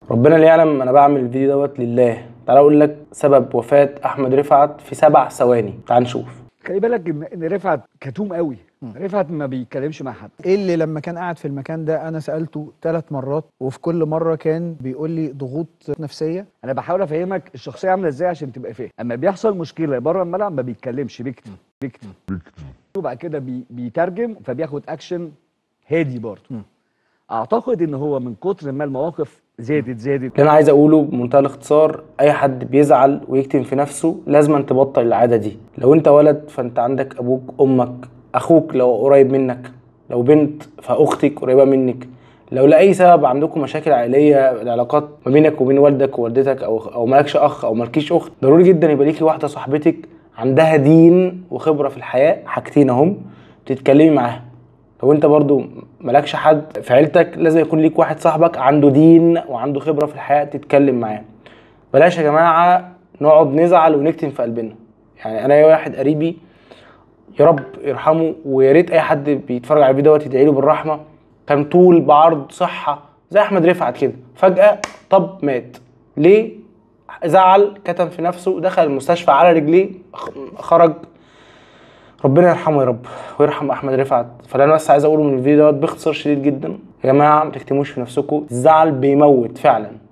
ربنا اللي يعلم انا بعمل الفيديو دوت لله تعال اقول لك سبب وفاه احمد رفعت في سبع ثواني تعال نشوف خلي بالك ان إن رفعت كتوم قوي رفعت ما بيتكلمش مع حد ايه اللي لما كان قاعد في المكان ده انا سالته ثلاث مرات وفي كل مره كان بيقول لي ضغوط نفسيه انا بحاول افهمك الشخصيه عامله ازاي عشان تبقى فاهم اما بيحصل مشكله بره الملعب ما بيتكلمش بيكتب بيكتب وبعد كده بي بيترجم فبياخد اكشن هادي برضه اعتقد ان هو من كتر ما المواقف زادت زادت اللي انا عايز اقوله بمنتهى الاختصار اي حد بيزعل ويكتم في نفسه لازم تبطل العاده دي لو انت ولد فانت عندك ابوك امك اخوك لو قريب منك لو بنت فاختك قريبه منك لو لاي سبب عندكم مشاكل عائليه العلاقات ما بينك وبين والدك ووالدتك او او مالكش اخ او مالكيش اخت ضروري جدا يبقى ليكي واحده صاحبتك عندها دين وخبره في الحياه حاجتين اهم تتكلمي معاها لو انت برضو مالكش حد في عيلتك لازم يكون ليك واحد صاحبك عنده دين وعنده خبره في الحياه تتكلم معاه بلاش يا جماعه نقعد نزعل ونكتم في قلبنا يعني انا يا واحد قريبي يا رب يرحمه ويا ريت اي حد بيتفرج على الفيديو دوت يدعي له بالرحمه كان طول بعرض صحه زي احمد رفعت كده فجاه طب مات ليه زعل كتم في نفسه دخل المستشفى على رجليه خ- خرج ربنا يرحمه يا رب ويرحم احمد رفعت فاللي انا بس عايز اقوله من الفيديو دوت باختصار شديد جدا يا جماعه ما تكتموش في نفسكم الزعل بيموت فعلا